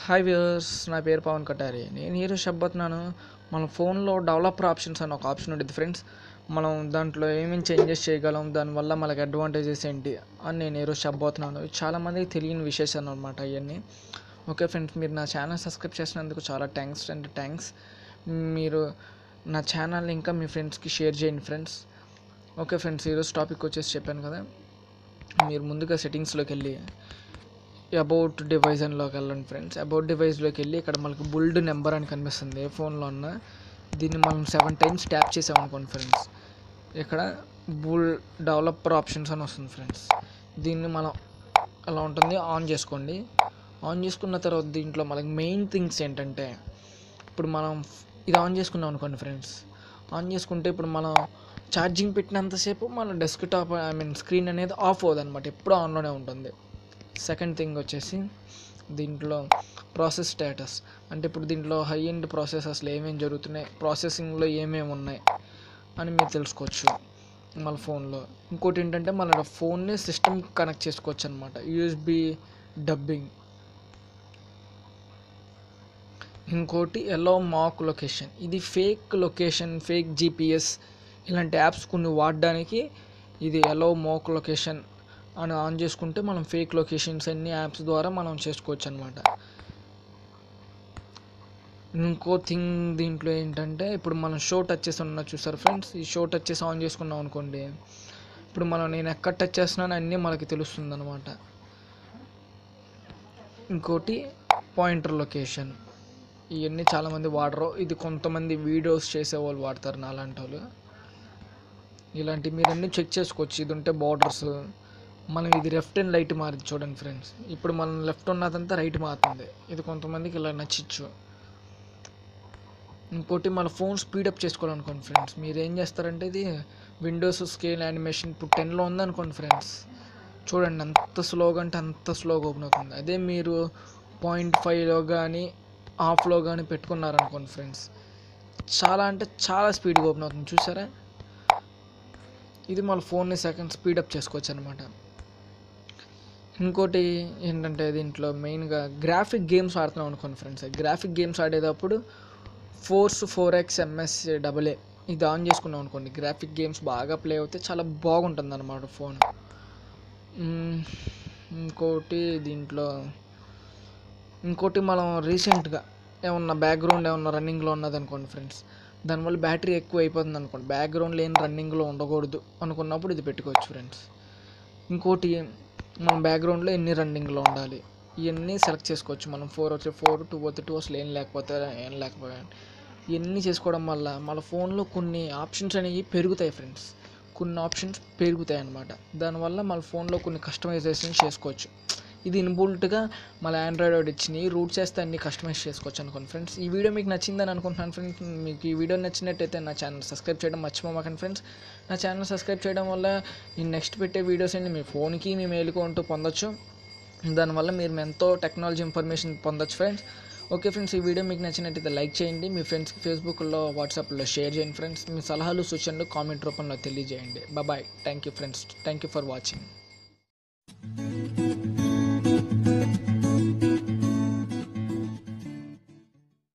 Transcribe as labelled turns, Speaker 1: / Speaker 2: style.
Speaker 1: hi viewers నా పేరు పవన్ కటారి నేను ఈరోజు చెప్పబోతున్నాను మన ఫోన్లో డెవలపర్ ఆప్షన్స్ అని ఒక ఆప్షన్ ఉంటుంది ఫ్రెండ్స్ మనం దాంట్లో ఏమేమి చేంజెస్ చేయగలం దానివల్ల మనకి అడ్వాంటేజెస్ ఏంటి అని నేను ఈరోజు చెప్పబోతున్నాను చాలామందికి తెలియని విశేషాలు అనమాట అవన్నీ ఓకే ఫ్రెండ్స్ మీరు నా ఛానల్ సబ్స్క్రైబ్ చేసినందుకు చాలా థ్యాంక్స్ అండ్ థ్యాంక్స్ మీరు నా ఛానల్ ఇంకా మీ ఫ్రెండ్స్కి షేర్ చేయండి ఫ్రెండ్స్ ఓకే ఫ్రెండ్స్ ఈరోజు టాపిక్ వచ్చేసి చెప్పాను కదా మీరు ముందుగా సెట్టింగ్స్లోకి వెళ్ళి అబౌట్ డివైస్ అనిలోకి వెళ్ళండి ఫ్రెండ్స్ అబౌట్ డివైస్లోకి వెళ్ళి ఇక్కడ మనకి బుల్డ్ నెంబర్ అని కనిపిస్తుంది ఏ ఫోన్లో ఉన్న దీన్ని మనం సెవెన్ టైమ్స్ ట్యాప్ చేసామనుకోండి ఫ్రెండ్స్ ఇక్కడ బుల్ డెవలపర్ ఆప్షన్స్ అని వస్తుంది ఫ్రెండ్స్ దీన్ని మనం అలా ఉంటుంది ఆన్ చేసుకోండి ఆన్ చేసుకున్న తర్వాత దీంట్లో మనకి మెయిన్ థింగ్స్ ఏంటంటే ఇప్పుడు మనం ఇది ఆన్ చేసుకున్నాం అనుకోండి ఫ్రెండ్స్ ఆన్ చేసుకుంటే ఇప్పుడు మనం ఛార్జింగ్ పెట్టినంతసేపు మన డెస్క్టాప్ ఐ మీన్ స్క్రీన్ అనేది ఆఫ్ అవ్వదు అనమాట ఎప్పుడూ ఆన్లోనే ఉంటుంది సెకండ్ థింగ్ వచ్చేసి దీంట్లో ప్రాసెస్ స్టేటస్ అంటే ఇప్పుడు దీంట్లో హై ఎండ్ ప్రాసెసర్స్లో ఏమేమి జరుగుతున్నాయి ప్రాసెసింగ్లో ఏమేమి ఉన్నాయి అని మీరు తెలుసుకోవచ్చు మన ఫోన్లో ఇంకోటి ఏంటంటే మన ఫోన్ని సిస్టమ్ కనెక్ట్ చేసుకోవచ్చు అనమాట యూఎస్బి డబ్బింగ్ ఇంకోటి ఎల్లో మాక్ లొకేషన్ ఇది ఫేక్ లొకేషన్ ఫేక్ జీపీఎస్ ఇలాంటి యాప్స్ కొన్ని వాడడానికి ఇది ఎలో మోక్ లొకేషన్ అని ఆన్ చేసుకుంటే మనం ఫేక్ లొకేషన్స్ అన్ని యాప్స్ ద్వారా మనం చేసుకోవచ్చు అనమాట ఇంకో థింగ్ దీంట్లో ఏంటంటే ఇప్పుడు మనం షో టచెస్ ఉన్న చూసారు ఫ్రెండ్స్ ఈ షో టచెస్ ఆన్ చేసుకున్నాం అనుకోండి ఇప్పుడు మనం నేను ఎక్కడ టచ్ చేస్తున్నాను అన్నీ మనకి తెలుస్తుంది అనమాట ఇంకోటి పాయింటర్ లొకేషన్ ఇవన్నీ చాలామంది వాడరు ఇది కొంతమంది వీడియోస్ చేసే వాళ్ళు వాడతారు నా అలాంటి వాళ్ళు ఇలాంటి మీరు అన్నీ చెక్ చేసుకోవచ్చు ఇది ఉంటే బార్డర్స్ మనం ఇది లెఫ్ట్ అండ్ రైట్ మారింది చూడండి ఫ్రెండ్స్ ఇప్పుడు మనం లెఫ్ట్ ఉన్నదంతా రైట్ మారుతుంది ఇది కొంతమందికి ఇలా నచ్చచ్చు ఇంకోటి మన ఫోన్ స్పీడప్ చేసుకోవాలనుకోండి ఫ్రెండ్స్ మీరు ఏం చేస్తారంటే ఇది విండోస్ స్కేల్ యానిమేషన్ ఇప్పుడు టెన్లో ఉందనుకోండి ఫ్రెండ్స్ చూడండి అంత స్లోగా అంటే అంత స్లోగా ఓపెన్ అవుతుంది అదే మీరు పాయింట్ ఫైవ్లో కానీ ఆఫ్లో కానీ పెట్టుకున్నారనుకోండి ఫ్రెండ్స్ చాలా అంటే చాలా స్పీడ్గా ఓపెన్ అవుతుంది చూసారా ఇది మన ఫోన్ని సెకండ్ స్పీడప్ చేసుకోవచ్చు అనమాట ఇంకోటి ఏంటంటే దీంట్లో మెయిన్గా గ్రాఫిక్ గేమ్స్ ఆడుతున్నాం అనుకోండి ఫ్రెండ్స్ గ్రాఫిక్ గేమ్స్ ఆడేటప్పుడు force four x MS double A ఇది ఆన్ చేసుకున్నాం అనుకోండి గ్రాఫిక్ గేమ్స్ బాగా ప్లే అవుతే చాలా బాగుంటుంది అనమాట ఫోన్ ఇంకోటి దీంట్లో ఇంకోటి మనం రీసెంట్గా ఏమన్నా బ్యాక్గ్రౌండ్ ఏమన్నా రన్నింగ్లో ఉన్నది అనుకోండి ఫ్రెండ్స్ దానివల్ల బ్యాటరీ ఎక్కువ అయిపోతుంది అనుకోండి బ్యాక్గ్రౌండ్ లేని రన్నింగ్లో ఉండకూడదు అనుకున్నప్పుడు ఇది పెట్టుకోవచ్చు ఫ్రెండ్స్ ఇంకోటి మన బ్యాక్గ్రౌండ్లో ఎన్ని రన్నింగ్లో ఉండాలి ఇవన్నీ సెలెక్ట్ చేసుకోవచ్చు మనం ఫోర్ వచ్చి ఫోర్ టూ పోతే టూ అసలు ఏం లేకపోతే ఏం లేకపోతే ఇవన్నీ చేసుకోవడం వల్ల మన ఫోన్లో కొన్ని ఆప్షన్స్ అనేవి పెరుగుతాయి ఫ్రెండ్స్ కొన్ని ఆప్షన్స్ పెరుగుతాయి అన్నమాట దానివల్ల మన ఫోన్లో కొన్ని కస్టమైజేషన్ చేసుకోవచ్చు ఇది ఇన్బుల్ట్గా మన ఆండ్రాయిడ్ ఇచ్చినాయి రూట్ చేస్తే అన్ని కస్టమైజ్ చేసుకోవచ్చు అనుకోండి ఫ్రెండ్స్ ఈ వీడియో మీకు నచ్చిందని అనుకుంటున్నాను ఫ్రెండ్స్ మీకు ఈ వీడియో నచ్చినట్టయితే నా ఛానల్ సబ్స్క్రైబ్ చేయడం మర్చిపోమాకండి ఫ్రెండ్స్ నా ఛానల్ సబ్స్క్రైబ్ చేయడం వల్ల నేను నెక్స్ట్ పెట్టే వీడియోస్ అన్ని మీ ఫోన్కి మీ మెయిల్కి ఉంటూ పొందొచ్చు దానివల్ల మీరు ఎంతో టెక్నాలజీ ఇన్ఫర్మేషన్ పొందొచ్చు ఫ్రెండ్స్ ఓకే ఫ్రెండ్స్ ఈ వీడియో మీకు నచ్చినట్టయితే లైక్ చేయండి మీ ఫ్రెండ్స్కి ఫేస్బుక్లో వాట్సాప్లో షేర్ చేయండి ఫ్రెండ్స్ మీ సలహాలు సూచనలు కామెంట్ రూపంలో తెలియజేయండి bye thank you friends thank you for watching